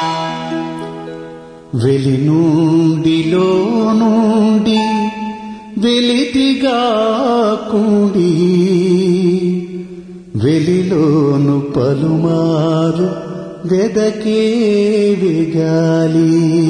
వెలి నుండిలో నుండి వెలితిగా కూడి వెలిలోను పలుమారు వెదకే విగాలి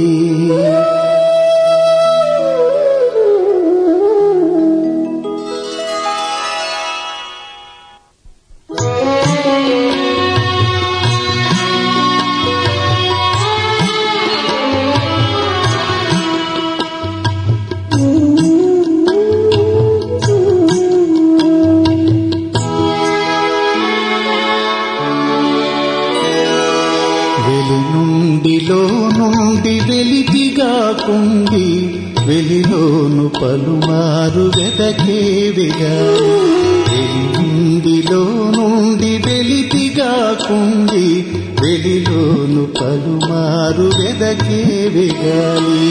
వెలి నుండిలో నుండి వెలితిగా కుండి వెలిలోను పలుమారు వెదకే విగాలి వెలి నుండిలో నుండి వెలితిగా కుండి వెలిలోను పలుమారు వెదకే విగాలి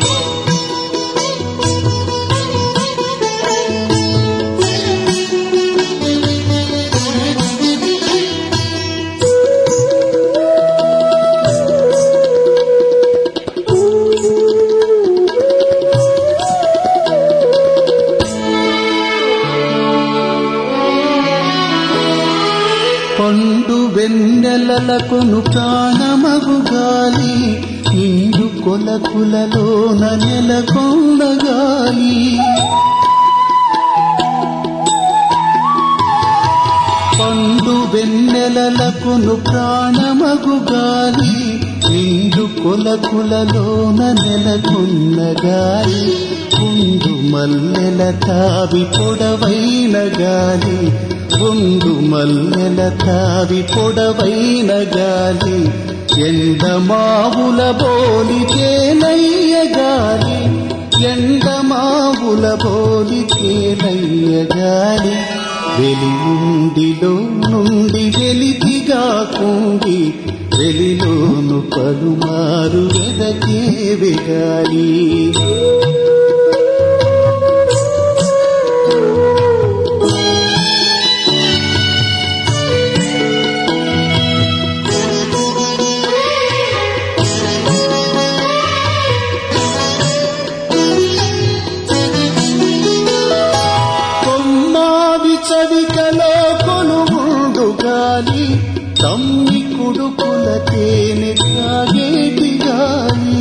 పండు వెన్నెలలకును ప్రాణమగు గాలి నిండు కొలకులలోన నెలకొండ గాలి పండు వెన్నెలలకును ప్రాణమగు గాలి నిండు కొలకులలోన నెలకొన్న గాలి గుండు మల్లెల తావి పొడవైన గాలి గుండు మల్లెల తావి పొడవైన గాలి ఎండమావుల బోలి తేనయ్య గాలి ఎండమావుల బోలి తేనయ్య గాలి వెలి ఉండిలో నుండి వెలితిగా కూడి వెలిలోను పలుమారు వెదకే విగాలి కొమ్మాది చవికలో కొనుముడు గాలి తమ్మి కుడుకుల తేనె తాగేటి గాలి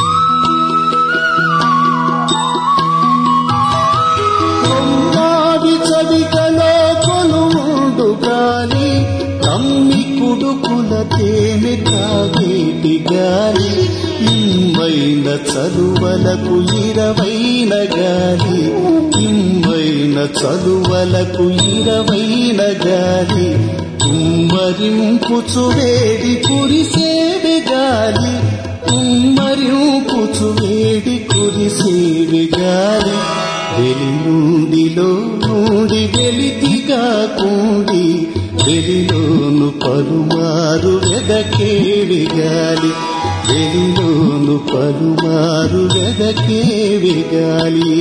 కొమ్మాది చవికలో కొనుముడు గాలి తమ్మి కుడుకుల తేనె తాగేటి గాలి ఇమ్మైన చదువలకు ఇరవైన గాలి ఇమ్మైన చదువలకు ఇరవైన గాలి కుమ్మరింపుచు వేడి కురిసేవి గాలి కుమ్మరింపుచు వేడి కురిసేవి గాలి వెలి నుండిలో నుండి వెలితిగా కూడి వెలిలోను పలుమారు వెదకేవి గాలి వెలిలోను పలుమారు వెదకేవి గాలి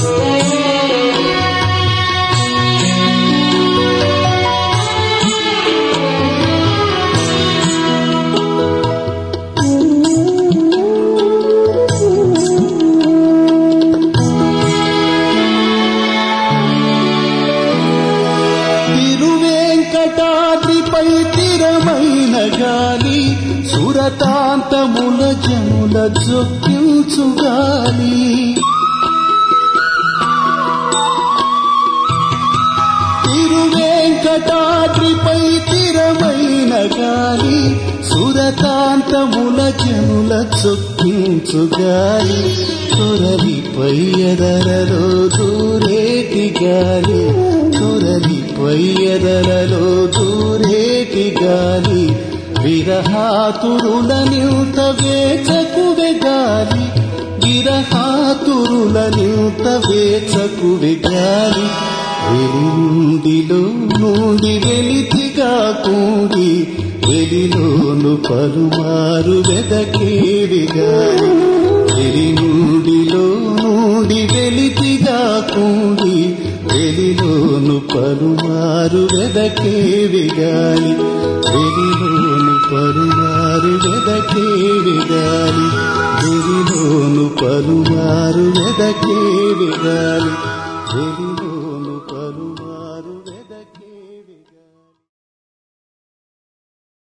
తిరువేంకటాద్రిపై తిరమైన గాలి సురతాంతముల జనుల జొక్కించు గాలి తిరువేంకటాద్రిపై తిరమైన గాలి సురతాంతముల జనుల చొక్కించు గాలి తొరలిపై ఎదరలో దూరేటి గాలి తొరలిపై ఎదరలో దూరేటి గాలి విరహాతురుల నింత వేచకువె గాలి విరహాతురుల నింత వేచకువె గాలి వెలిండిలో నుండి వెలితిగా కూడి వెలిలోను పలుమారు వెదకేవి గాలి వెలి నుండిలో నుండి వెలితిగా కూడి వెలిలోను పలుమారు వెదకేవి గాలి వెలిలోను పలుమారు పలుమారు వెదకే విగాలి వెలిలోను పలుమారు వెదకే విగాలి వెలిలో